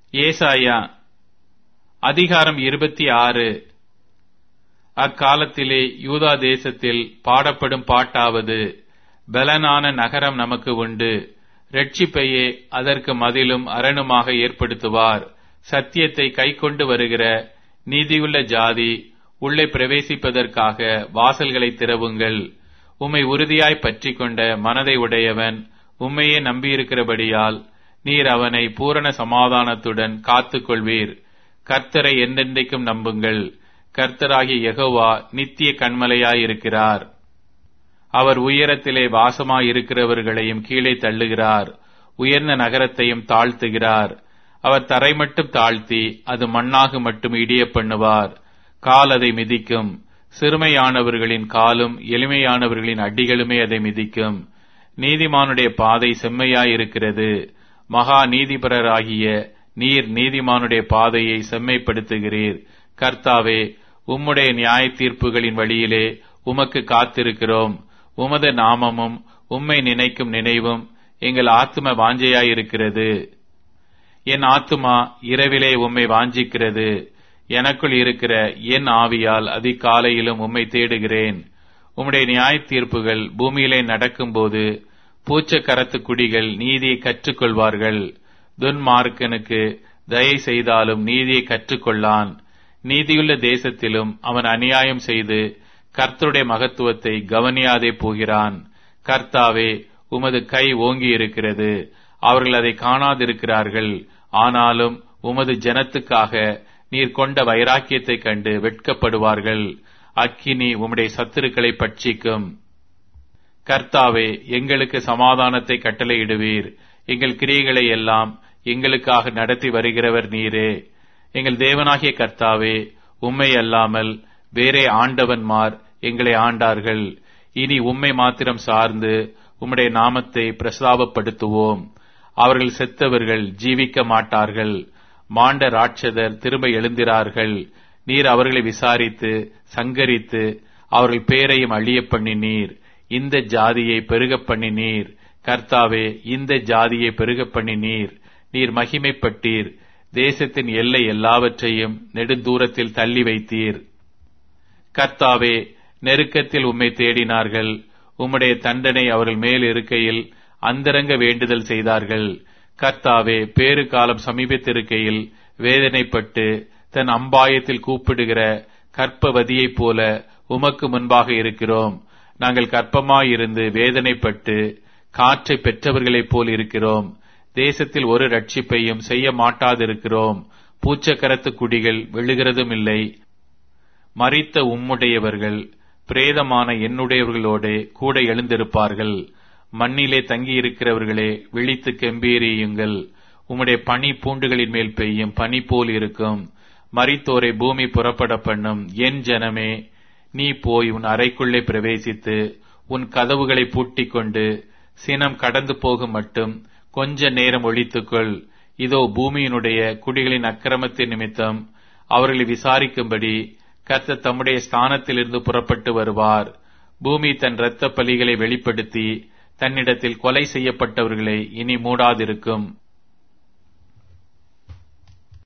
ஏசாயா அதிகாரம் இருபத்தி ஆறு அக்காலத்திலே யூதா தேசத்தில் பாடப்படும் பாட்டாவது பலனான நகரம் நமக்கு உண்டு ரட்சிப்பையே அதற்கு மதிலும் அரணுமாக ஏற்படுத்துவார் சத்தியத்தை கைக்கொண்டு வருகிற நீதியுள்ள ஜாதி உள்ளே பிரவேசிப்பதற்காக வாசல்களை திறவுங்கள் உம்மை உறுதியாய் பற்றி கொண்ட மனதை உடையவன் உம்மையே நம்பியிருக்கிறபடியால் நீர் அவனை பூரண சமாதானத்துடன் காத்துக் கொள்வீர் கர்த்தரை என்றென்றைக்கும் நம்புங்கள் கர்த்தராகிய யெகோவா நித்திய கண்மலையாயிருக்கிறார் அவர் உயரத்திலே வாசமாயிருக்கிறவர்களையும் கீழே தள்ளுகிறார் உயர்ந்த நகரத்தையும் தாழ்த்துகிறார் அவர் தரை மட்டும் தாழ்த்தி அது மண்ணாக மட்டும் இடிய பண்ணுவார் கால் அதை மிதிக்கும் சிறுமையானவர்களின் காலும் எளிமையானவர்களின் அடிகளுமே அதை மிதிக்கும் நீதிமானுடைய பாதை செம்மையாயிருக்கிறது மகா நீதிபரராகிய நீர் நீதிமானுடைய பாதையை செம்மைப்படுத்துகிறீர் கர்த்தாவே உம்முடைய நியாய தீர்ப்புகளின் வழியிலே உமக்கு காத்திருக்கிறோம் உமது நாமமும் உம்மை நினைக்கும் நினைவும் எங்கள் ஆத்தும வாஞ்சையாயிருக்கிறது என் ஆத்துமா இரவிலே உம்மை வாஞ்சிக்கிறது எனக்குள் இருக்கிற என் ஆவியால் அதிகாலையிலும் உம்மை தேடுகிறேன் உம்முடைய நியாய தீர்ப்புகள் பூமியிலே நடக்கும்போது பூச்ச கரத்து குடிகள் நீதியை கற்றுக்கொள்வார்கள் துன்மார்க்கனுக்கு தயை செய்தாலும் நீதியை கற்றுக்கொள்ளான் நீதியுள்ள தேசத்திலும் அவன் அநியாயம் செய்து கர்த்தருடைய மகத்துவத்தை கவனியாதே போகிறான் கர்த்தாவே உமது கை ஓங்கி இருக்கிறது அவர்கள் அதை காணாதிருக்கிறார்கள் ஆனாலும் உமது ஜனத்துக்காக நீர் கொண்ட வைராக்கியத்தை கண்டு வெட்கப்படுவார்கள் அக்கினி உம்முடைய சத்துருக்களை பட்சிக்கும் கர்த்தாவே எங்களுக்கு சமாதானத்தை கட்டளையிடுவீர் எங்கள் கிரியைகளை எல்லாம் எங்களுக்காக நடத்தி வருகிறவர் நீரே எங்கள் தேவனாகிய கர்த்தாவே உம்மை அல்லாமல் வேறே ஆண்டவன்மார் எங்களை ஆண்டார்கள் இனி உம்மை மாத்திரம் சார்ந்து உம்முடைய நாமத்தை பிரஸ்தாபப்படுத்துவோம் அவர்கள் செத்தவர்கள் ஜீவிக்க மாட்டார்கள் மாண்ட ராட்சதர் திரும்ப எழுந்திரார்கள் நீர் அவர்களை விசாரித்து சங்கரித்து அவர்கள் பேரையும் அழிய பண்ணினீர் இந்த ஜாதியை பெருக பண்ணினீர் கர்த்தாவே இந்த ஜாதியை பெருக பண்ணினீர் நீர் மகிமைப்பட்டீர் தேசத்தின் எல்லை எல்லாவற்றையும் நெடுந்தூரத்தில் தள்ளி வைத்தீர் கர்த்தாவே நெருக்கத்தில் உம்மை தேடினார்கள் உம்முடைய தண்டனை அவர்கள் மேல் இருக்கையில் அந்தரங்க வேண்டுதல் செய்தார்கள் கர்த்தாவே பேறு காலம் சமீபத்திருக்கையில் வேதனைப்பட்டு தன் அம்பாயத்தில் கூப்பிடுகிற கற்பவதியைப் போல உமக்கு முன்பாக இருக்கிறோம் நாங்கள் கற்பமாயிருந்து வேதனைப்பட்டு காற்றை பெற்றவர்களைப் போல் இருக்கிறோம் தேசத்தில் ஒரு ரட்சிப்பையும் செய்ய மாட்டாதிருக்கிறோம் பூச்சக்கரத்து குடிகள் விழுகிறதும் இல்லை மறித்த உம்முடையவர்கள் பிரேதமான என்னுடையவர்களோடே கூட எழுந்திருப்பார்கள் மண்ணிலே தங்கியிருக்கிறவர்களே விழித்து கெம்பீரியுங்கள் உம்முடைய பனி பூண்டுகளின் மேல் பெய்யும் பனி போல் இருக்கும் மரித்தோரை பூமி புறப்பட பண்ணும் என் ஜனமே நீ போய் உன் அறைக்குள்ளே பிரவேசித்து உன் கதவுகளை பூட்டிக் கொண்டு சினம் கடந்து போகும் மட்டும் கொஞ்ச நேரம் ஒழித்துக்கொள் இதோ பூமியினுடைய குடிகளின் அக்கிரமத்தின் நிமித்தம் அவர்களை விசாரிக்கும்படி கர்த்தர் தம்முடைய ஸ்தானத்திலிருந்து புறப்பட்டு வருவார் பூமி தன் இரத்த பலிகளை வெளிப்படுத்தி தன்னிடத்தில் கொலை செய்யப்பட்டவர்களை இனி மூடாதிருக்கும்